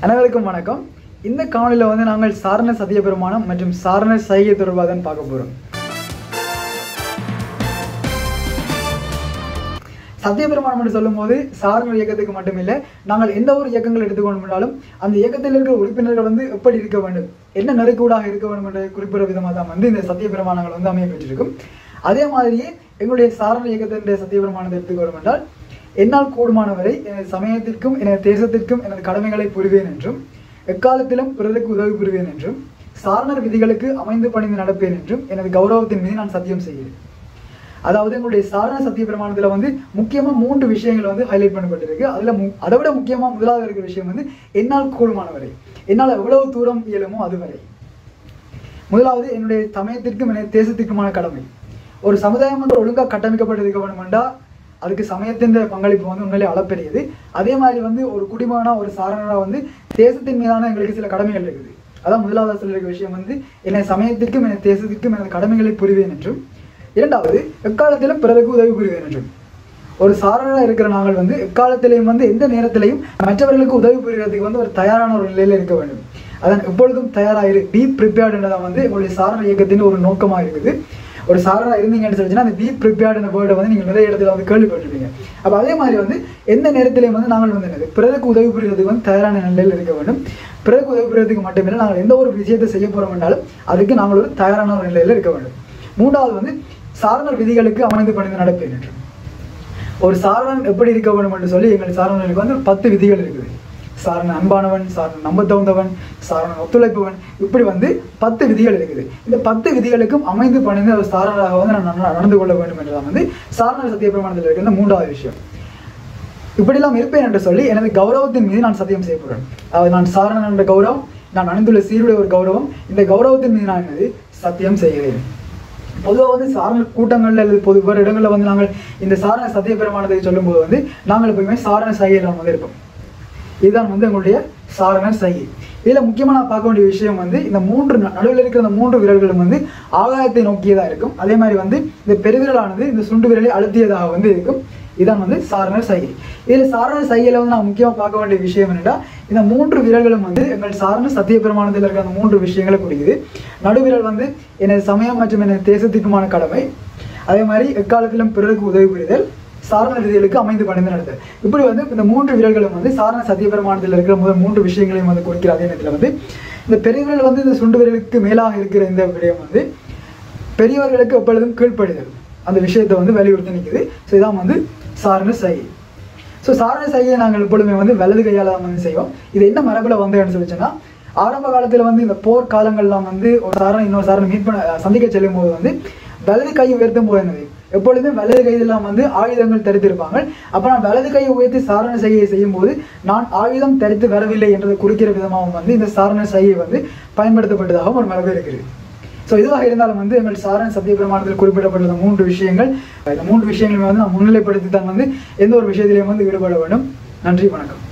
அனைவருக்கும் வணக்கம் இந்த காணொலியில் வந்து நாங்கள் சாரண சத்திய பெருமானம் மற்றும் சாரண சைகை தொடர்பாக தான் பார்க்க போகிறோம் சத்திய பெருமானம் என்று சொல்லும்போது சாரண இயக்கத்துக்கு மட்டுமில்லை நாங்கள் எந்த ஒரு இயக்கங்கள் எடுத்துக்கொண்டாலும் அந்த இயக்கத்தில் இருக்கிற உறுப்பினர்கள் வந்து எப்படி இருக்க வேண்டும் என்ன நெருக்கூடாக இருக்க வேண்டும் என்ற குறிப்பிட்ட விதமாக தான் வந்து இந்த சத்திய பெருமானங்கள் வந்து அமைய பெற்றிருக்கும் அதே மாதிரியே எங்களுடைய சாரண இயக்கத்தினுடைய சத்திய பெருமானத்தை எடுத்துக்கொள்ளும் என்றால் என்னால் கூடுமானவரை எனது சமயத்திற்கும் எனது தேசத்திற்கும் எனது கடமைகளை புரிவேன் என்றும் எக்காலத்திலும் பிறருக்கு உதவி புரிவேன் என்றும் சாரணர் விதிகளுக்கு அமைந்து பணிந்து நடப்பேன் என்றும் எனது கௌரவத்தின் மீது நான் சத்தியம் செய்கிறேன் அதாவது எங்களுடைய சாரண சத்திய பிரமாணத்தில் வந்து முக்கியமாக மூன்று விஷயங்கள் வந்து ஹைலைட் பண்ணப்பட்டிருக்கு அதில் மு அதை விட முக்கியமாக முதலாவது இருக்கிற விஷயம் வந்து என்னால் கூடுமானவரை என்னால் எவ்வளவு தூரம் இயலுமோ அதுவரை முதலாவது என்னுடைய சமயத்திற்கும் எனது தேசத்திற்குமான கடமை ஒரு சமுதாயம் வந்து ஒழுங்காக கட்டமைக்கப்பட்டிருக்க வேணுமெண்டா அதுக்கு சமயத்தின் பங்களிப்பு வந்து உண்மையிலே அளப்பெரியது அதே மாதிரி வந்து ஒரு குடிமகனா ஒரு சாரணராக வந்து தேசத்தின் மீதான எங்களுக்கு சில கடமைகள் இருக்குது அதான் முதலாவது சொல்லியிருக்க விஷயம் வந்து எனது சமயத்திற்கும் எனது தேசத்திற்கும் எனது கடமைகளை புரிவேன் என்றும் இரண்டாவது எக்காலத்திலும் பிறருக்கு உதவி புரிவேன் என்றும் ஒரு சாரணராக இருக்கிற நாங்கள் வந்து எக்காலத்திலையும் வந்து எந்த நேரத்திலையும் மற்றவர்களுக்கு உதவி புரிகிறதுக்கு வந்து ஒரு தயாரான ஒரு நிலையில் இருக்க வேண்டும் அதான் எப்பொழுதும் தயாராக இரு பி ப்ரிப்பேர்டுன்றதான் வந்து எங்களுடைய சாரண இயக்கத்தின் ஒரு நோக்கமாக இருக்குது ஒரு சாரணராக இருந்தீங்கன்னு சொல்லிச்சுன்னா அந்த பி ப்ரிப்பேர்டு வேர்டை வந்து நீங்கள் நிறைய இடத்துல வந்து கேள்விப்பட்டிருப்பீங்க அப்போ அதே மாதிரி வந்து எந்த நேரத்திலையும் வந்து நாங்கள் வந்து என்னது பிறருக்கு உதவி புரிகிறதுக்கு வந்து தயாரான நிலையில் இருக்க வேண்டும் பிறருக்கு உதவி புரிகிறதுக்கு மட்டுமில்லை நாங்கள் எந்த ஒரு விஷயத்தை செய்ய போகிறோம் என்றாலும் அதுக்கு நாங்கள் ஒரு தயாரான ஒரு நிலையில் இருக்க வேண்டும் மூன்றாவது வந்து சாரணர் விதிகளுக்கு அமைந்து பணிந்து நடப்பேன் என்று ஒரு சாரணன் எப்படி இருக்க வேண்டும் என்று சொல்லி எங்கள் சாரணர்களுக்கு வந்து பத்து விதிகள் இருக்குது சாரணன் அன்பானவன் சாரணன் நம்ப தகுந்தவன் சாரணன் ஒத்துழைப்பவன் இப்படி வந்து பத்து விதிகள் இருக்குது இந்த பத்து விதிகளுக்கும் அமைந்து பணிந்து ஒரு சாரணராக வந்து நான் நட- நடந்து கொள்ள வேண்டும் என்றதான் வந்து சாரணர் சத்திய பிரமாணத்தில் இருக்கிற மூன்றாவது விஷயம் இப்படிலாம் இருப்பேன் என்று சொல்லி எனது கௌரவத்தின் மீது நான் சத்தியம் செய்ய போகிறேன் அதாவது நான் சாரணன் என்ற கௌரவம் நான் அணிந்துள்ள சீருடைய ஒரு கௌரவம் இந்த கௌரவத்தின் மீது நான் என்னது சத்தியம் செய்கிறேன் பொதுவாக வந்து சாரண கூட்டங்கள்ல அல்லது பொது வேறு இடங்களில் வந்து நாங்கள் இந்த சாரண சத்திய பெருமானத்தை சொல்லும்போது வந்து நாங்கள் எப்பவுமே சாரண சைகையில் வந்து இருப்போம் இதுதான் வந்து எங்களுடைய சாரண சைகை இதில் முக்கியமாக நான் பார்க்க வேண்டிய விஷயம் வந்து இந்த மூன்று ந- நடுவில் இருக்கிற இந்த மூன்று விரல்களும் வந்து ஆகாயத்தை நோக்கியதாக இருக்கும் அதே மாதிரி வந்து இந்த பெருவிரலானது இந்த சுண்டு விரலை அழுத்தியதாக வந்து இருக்கும் இதான் வந்து சாரண சைகை இதில் சாரண சைகையில் வந்து நான் முக்கியமாக பார்க்க வேண்டிய விஷயம் என்னன்னா இந்த மூன்று விரல்களும் வந்து எங்கள் சாரண சத்திய பெருமானத்தில் இருக்கிற அந்த மூன்று விஷயங்களை குறிக்குது நடுவிரல் வந்து எனது சமயம் மற்றும் எனது தேசத்திற்குமான கடமை அதே மாதிரி எக்காலத்திலும் பிறருக்கு உதவி புரிதல் சாரண விதிகளுக்கு அமைந்து பணிந்து நடத்தல் இப்படி வந்து இந்த மூன்று விரல்களும் வந்து சாரண சத்திய பெருமானத்தில் இருக்கிற முதல் மூன்று விஷயங்களையும் வந்து குறிக்கிற அதே நேரத்தில் வந்து இந்த பெரிய விரல் வந்து இந்த சுண்டு விரலுக்கு மேலாக இருக்கிற இந்த விடயம் வந்து பெரியவர்களுக்கு எப்பொழுதும் கீழ்ப்படிதல் அந்த விஷயத்தை வந்து வலியுறுத்தி நிற்குது ஸோ இதான் வந்து சாரண சைகை ஸோ சாரண சைகையை நாங்கள் எப்பொழுதுமே வந்து வலது கையால் தான் வந்து செய்வோம் இது என்ன மரபில் வந்து சொல்லிச்சுன்னா ஆரம்ப காலத்தில் வந்து இந்த போர் காலங்கள்லாம் வந்து ஒரு சாரணம் இன்னொரு சாரணம் மீட் பண்ண சந்திக்க செல்லும் போது வந்து வலது கை உயர்த்தும் போது என்னது எப்பொழுதுமே வலது கையெல்லாம் வந்து ஆயுதங்கள் தரித்திருப்பாங்க அப்போ நான் வலது கையை உயர்த்தி சாரண சைகையை செய்யும்போது நான் ஆயுதம் தரித்து வரவில்லை என்றதை குறிக்கிற விதமாகவும் வந்து இந்த சாரண சைகை வந்து பயன்படுத்தப்பட்டதாகவும் ஒரு மரபு இருக்குது ஸோ இதுவாக இருந்தாலும் வந்து எங்கள் சாரண சத்திய பிரமாணத்தில் குறிப்பிடப்பட்டுள்ள மூன்று விஷயங்கள் இந்த மூன்று விஷயங்களுமே வந்து நான் முன்னிலைப்படுத்தி தான் வந்து எந்த ஒரு விஷயத்திலையும் வந்து ஈடுபட வேண்டும் நன்றி வணக்கம்